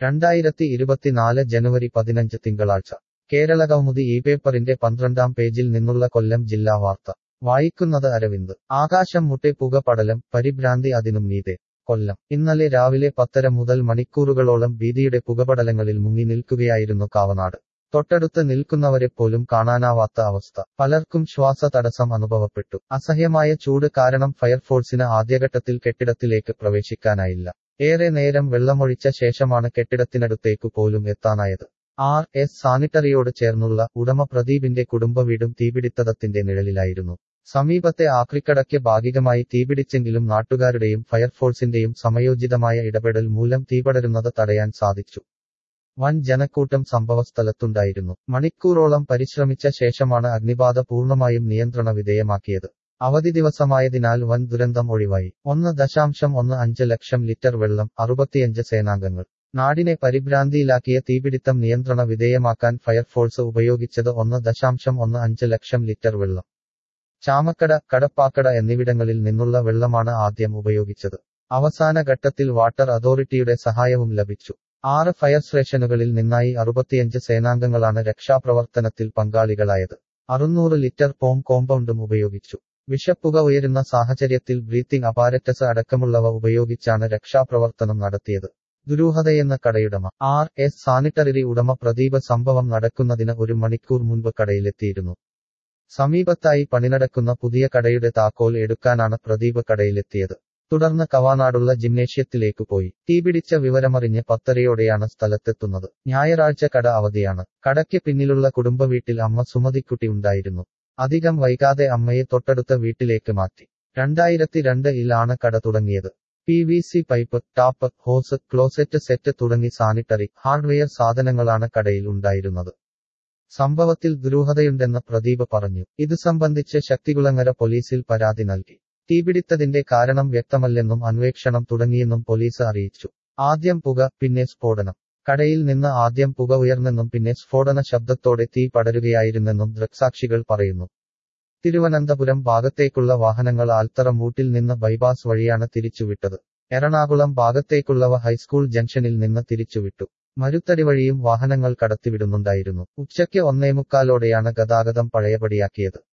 രണ്ടായിരത്തി ഇരുപത്തിനാല് ജനുവരി പതിനഞ്ച് തിങ്കളാഴ്ച കേരളകൗമുദി ഈ പേപ്പറിന്റെ പന്ത്രണ്ടാം പേജിൽ നിന്നുള്ള കൊല്ലം ജില്ലാ വാർത്ത വായിക്കുന്നത് അരവിന്ദ് ആകാശം മുട്ടെ പുകപടലം പരിഭ്രാന്തി അതിനും മീതെ കൊല്ലം ഇന്നലെ രാവിലെ പത്തര മുതൽ മണിക്കൂറുകളോളം ഭീതിയുടെ പുകപടലങ്ങളിൽ മുങ്ങി നിൽക്കുകയായിരുന്നു കാവനാട് തൊട്ടടുത്ത് നിൽക്കുന്നവരെപ്പോലും കാണാനാവാത്ത അവസ്ഥ പലർക്കും ശ്വാസ തടസ്സം അനുഭവപ്പെട്ടു അസഹ്യമായ ചൂട് കാരണം ഫയർഫോഴ്സിന് ആദ്യഘട്ടത്തിൽ കെട്ടിടത്തിലേക്ക് പ്രവേശിക്കാനായില്ല ഏറെ നേരം വെള്ളമൊഴിച്ച ശേഷമാണ് കെട്ടിടത്തിനടുത്തേക്കു പോലും എത്താനായത് ആർ എസ് സാനിറ്ററിയോട് ചേർന്നുള്ള ഉടമ പ്രദീപിന്റെ കുടുംബവീടും തീപിടിത്തത്തിന്റെ നിഴലിലായിരുന്നു സമീപത്തെ ആക്രിക്കടയ്ക്ക് ഭാഗികമായി തീപിടിച്ചെങ്കിലും നാട്ടുകാരുടെയും ഫയർഫോഴ്സിന്റെയും സമയോചിതമായ ഇടപെടൽ മൂലം തീപടരുന്നത് തടയാൻ സാധിച്ചു വൻ ജനക്കൂട്ടം സംഭവസ്ഥലത്തുണ്ടായിരുന്നു മണിക്കൂറോളം പരിശ്രമിച്ച ശേഷമാണ് അഗ്നിബാധ പൂർണ്ണമായും നിയന്ത്രണ വിധേയമാക്കിയത് അവധി ദിവസമായതിനാൽ വൻ ദുരന്തം ഒഴിവായി ഒന്ന് ദശാംശം ഒന്ന് അഞ്ച് ലക്ഷം ലിറ്റർ വെള്ളം അറുപത്തിയഞ്ച് സേനാംഗങ്ങൾ നാടിനെ പരിഭ്രാന്തിയിലാക്കിയ തീപിടിത്തം നിയന്ത്രണ വിധേയമാക്കാൻ ഫയർഫോഴ്സ് ഉപയോഗിച്ചത് ഒന്ന് ദശാംശം ഒന്ന് അഞ്ച് ലക്ഷം ലിറ്റർ വെള്ളം ചാമക്കട കടപ്പാക്കട എന്നിവിടങ്ങളിൽ നിന്നുള്ള വെള്ളമാണ് ആദ്യം ഉപയോഗിച്ചത് അവസാന ഘട്ടത്തിൽ വാട്ടർ അതോറിറ്റിയുടെ സഹായവും ലഭിച്ചു ആറ് ഫയർ സ്റ്റേഷനുകളിൽ നിന്നായി അറുപത്തിയഞ്ച് സേനാംഗങ്ങളാണ് രക്ഷാപ്രവർത്തനത്തിൽ പങ്കാളികളായത് അറുന്നൂറ് ലിറ്റർ പോം കോമ്പൗണ്ടും ഉപയോഗിച്ചു വിഷപ്പുക ഉയരുന്ന സാഹചര്യത്തിൽ ബ്രീത്തിംഗ് അപാരറ്റസ് അടക്കമുള്ളവ ഉപയോഗിച്ചാണ് രക്ഷാപ്രവർത്തനം നടത്തിയത് ദുരൂഹതയെന്ന കടയുടമ ആർ എസ് സാനിറ്ററി ഉടമ പ്രദീപ് സംഭവം നടക്കുന്നതിന് ഒരു മണിക്കൂർ മുൻപ് കടയിലെത്തിയിരുന്നു സമീപത്തായി പണിനടക്കുന്ന പുതിയ കടയുടെ താക്കോൽ എടുക്കാനാണ് പ്രദീപ് കടയിലെത്തിയത് തുടർന്ന് കവാനാടുള്ള ജിംനേഷ്യത്തിലേക്കു പോയി തീപിടിച്ച വിവരമറിഞ്ഞ് പത്തരയോടെയാണ് സ്ഥലത്തെത്തുന്നത് ഞായറാഴ്ച കട അവധിയാണ് കടയ്ക്ക് പിന്നിലുള്ള കുടുംബവീട്ടിൽ അമ്മ സുമതിക്കുട്ടി ഉണ്ടായിരുന്നു അധികം വൈകാതെ അമ്മയെ തൊട്ടടുത്ത വീട്ടിലേക്ക് മാറ്റി രണ്ടായിരത്തി രണ്ടിലാണ് കട തുടങ്ങിയത് P V C pipe tap hose closet set തുടങ്ങി സാനിറ്ററി ഹാർഡ്വെയർ സാധനങ്ങളാണ് കടയിൽ ഉണ്ടായിരുന്നത് സംഭവത്തിൽ ദുരൂഹതയുണ്ടെന്ന് പ്രദീപ് പറഞ്ഞു ഇത് സംബന്ധിച്ച് ശക്തികുളങ്ങര പോലീസിൽ പരാതി നൽകി തീപിടിത്തതിന്റെ കാരണം വ്യക്തമല്ലെന്നും അന്വേഷണം തുടങ്ങിയെന്നും പോലീസ് അറിയിച്ചു ആദ്യം പുക പിന്നെ സ്ഫോടനം കടയിൽ നിന്ന് ആദ്യം പുക ഉയർന്നെന്നും പിന്നെ സ്ഫോടന ശബ്ദത്തോടെ തീ പടരുകയായിരുന്നെന്നും ദൃക്സാക്ഷികൾ പറയുന്നു തിരുവനന്തപുരം ഭാഗത്തേക്കുള്ള വാഹനങ്ങൾ ആൽത്തറ മൂട്ടിൽ നിന്ന് ബൈപാസ് വഴിയാണ് തിരിച്ചുവിട്ടത് എറണാകുളം ഭാഗത്തേക്കുള്ളവ ഹൈസ്കൂൾ ജംഗ്ഷനിൽ നിന്ന് തിരിച്ചുവിട്ടു മരുത്തടി വഴിയും വാഹനങ്ങൾ കടത്തിവിടുന്നുണ്ടായിരുന്നു ഉച്ചയ്ക്ക് ഒന്നേമുക്കാലോടെയാണ് ഗതാഗതം പഴയപടിയാക്കിയത്